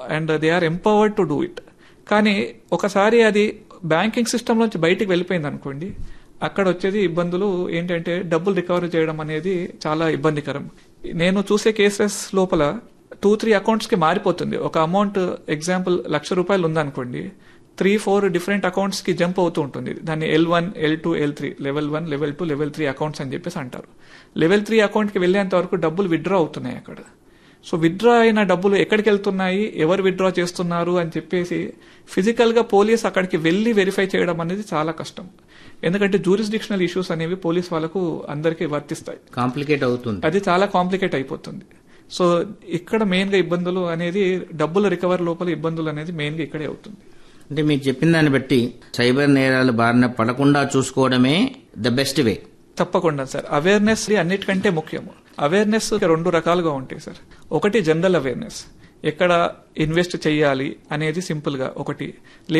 and they are empowered to do it కానీ ఒకసారి అది బ్యాంకింగ్ సిస్టమ్ నుంచి బయటికి వెళ్ళిపోయింది అనుకోండి అక్కడ వచ్చేది ఇబ్బందులు ఏంటంటే డబ్బులు రికవరీ చేయడం అనేది చాలా ఇబ్బందికరం నేను చూసే కేసెస్ లోపల టూ త్రీ అకౌంట్స్ కి మారిపోతుంది ఒక అమౌంట్ ఎగ్జాంపుల్ లక్ష రూపాయలు ఉందనుకోండి త్రీ ఫోర్ డిఫరెంట్ అకౌంట్స్ కి జంప్ అవుతూ ఉంటుంది దాన్ని L one L two L three level one level two level three accounts అని చెప్పేసి అంటారు లెవెల్ త్రీ అకౌంట్ కి వెళ్ళేంత వరకు డబ్బులు విత్డ్రా అవుతున్నాయి అక్కడ సో విత్డ్రా అయిన డబ్బులు ఎక్కడికి వెళ్తున్నాయి ఎవరు విత్డ్రా చేస్తున్నారు అని చెప్పేసి ఫిజికల్ గా పోలీస్ అక్కడికి వెళ్లి వెరిఫై చేయడం అనేది చాలా కష్టం ఎందుకంటే జూరిస్డిక్షనల్ ఇష్యూస్ అనేవి పోలీస్ వాళ్ళకు అందరికీ వర్తిస్తాయి కాంప్లికేట్ అవుతుంది అది చాలా కాంప్లికేట్ అయిపోతుంది సో ఇక్కడ మెయిన్ గా ఇబ్బందులు అనేది డబ్బుల రికవర్ లోపల ఇబ్బందులు అనేది మెయిన్ గా ఇక్కడే అవుతుంది అంటే మీరు చెప్పిన దాన్ని బట్టి సైబర్ నేరాలు బారిన పడకుండా చూసుకోవడమే ద బెస్ట్ వే తప్పకుండా సార్ అవేర్నెస్ అన్నిటికంటే ముఖ్యం అవేర్నెస్ రెండు రకాలుగా ఉంటాయి సార్ ఒకటి జనరల్ అవేర్నెస్ ఎక్కడ ఇన్వెస్ట్ చేయాలి అనేది సింపుల్ గా ఒకటి